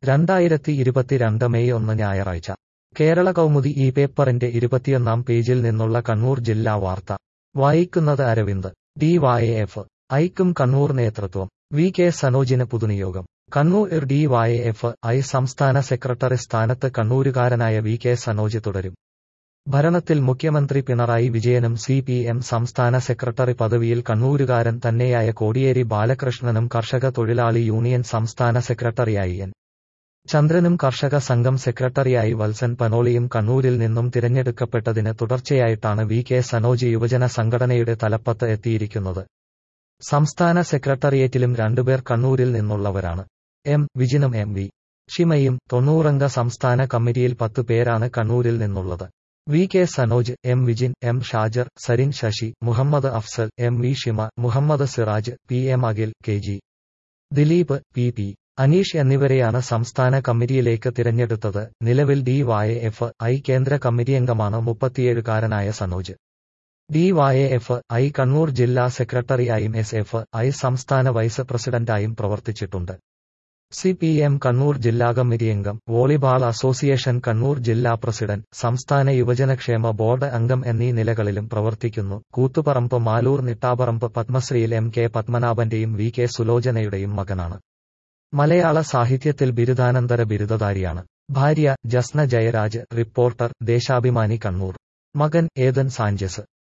രണ്ടായിരത്തി ഇരുപത്തിരണ്ട് മെയ് ഒന്ന് ഞായറാഴ്ച കേരള കൗമുദി ഈ പേപ്പറിന്റെ ഇരുപത്തിയൊന്നാം പേജിൽ നിന്നുള്ള കണ്ണൂർ ജില്ലാ വാർത്ത വായിക്കുന്നത് അരവിന്ദ് ഡിവൈഎഫ് ഐക്കും കണ്ണൂർ നേതൃത്വം വി കെ സനോജിന് പുതുനിയോഗം കണ്ണൂർ ഡിവൈഎഫ് ഐ സംസ്ഥാന സെക്രട്ടറി സ്ഥാനത്ത് കണ്ണൂരുകാരനായ വി കെ സനോജ് തുടരും ഭരണത്തിൽ മുഖ്യമന്ത്രി പിണറായി വിജയനും സി പി എം സംസ്ഥാന സെക്രട്ടറി പദവിയിൽ കണ്ണൂരുകാരൻ തന്നെയായ കോടിയേരി ബാലകൃഷ്ണനും കർഷക തൊഴിലാളി യൂണിയൻ സംസ്ഥാന സെക്രട്ടറിയായി എൻ ചന്ദ്രനും കർഷക സംഘം സെക്രട്ടറിയായി വത്സൻ പനോളിയും കണ്ണൂരിൽ നിന്നും തിരഞ്ഞെടുക്കപ്പെട്ടതിന് തുടർച്ചയായിട്ടാണ് വി കെ സനോജ് യുവജന സംഘടനയുടെ തലപ്പത്ത് എത്തിയിരിക്കുന്നത് സംസ്ഥാന സെക്രട്ടേറിയറ്റിലും രണ്ടുപേർ കണ്ണൂരിൽ നിന്നുള്ളവരാണ് എം വിജിനും എം വി ഷിമയും തൊണ്ണൂറംഗ സംസ്ഥാന കമ്മിറ്റിയിൽ പത്ത് പേരാണ് കണ്ണൂരിൽ നിന്നുള്ളത് V K Sanoj M Vijin M Shajar Sarin Sasi Muhammad Afsal M V Shima Muhammad Siraj P M Akhil K G Dileep P P Aneesh എന്നിവരെയാണ് സംസ്ഥാന കമ്മിറ്റിയിലേക്ക് തിരഞ്ഞെടുത്തത് നിലവിൽ ഡിവൈഎഫ് ഐ കേന്ദ്ര കമ്മിറ്റിയംഗമാണ് മുപ്പത്തിയേഴുകാരനായ സനോജ് ഡിവൈഎഫ് ഐ കണ്ണൂർ ജില്ലാ സെക്രട്ടറിയായും എസ് എഫ് ഐ സംസ്ഥാന വൈസ് പ്രസിഡന്റായും പ്രവർത്തിച്ചിട്ടുണ്ട് സി പി എം കണ്ണൂർ ജില്ലാ കമ്മിറ്റിയംഗം വോളിബാൾ അസോസിയേഷൻ കണ്ണൂർ ജില്ലാ പ്രസിഡന്റ് സംസ്ഥാന യുവജനക്ഷേമ ബോർഡ് അംഗം എന്നീ നിലകളിലും പ്രവർത്തിക്കുന്നു കൂത്തുപറമ്പ് മാലൂർ നിട്ടാപറമ്പ് പത്മശ്രീയിൽ എം കെ പത്മനാഭന്റെയും വി കെ സുലോചനയുടെയും മകനാണ് മലയാള സാഹിത്യത്തിൽ ബിരുദാനന്തര ബിരുദധാരിയാണ് ഭാര്യ ജസ്ന ജയരാജ് റിപ്പോർട്ടർ ദേശാഭിമാനി കണ്ണൂർ മകൻ ഏതൻ സാഞ്ചസ്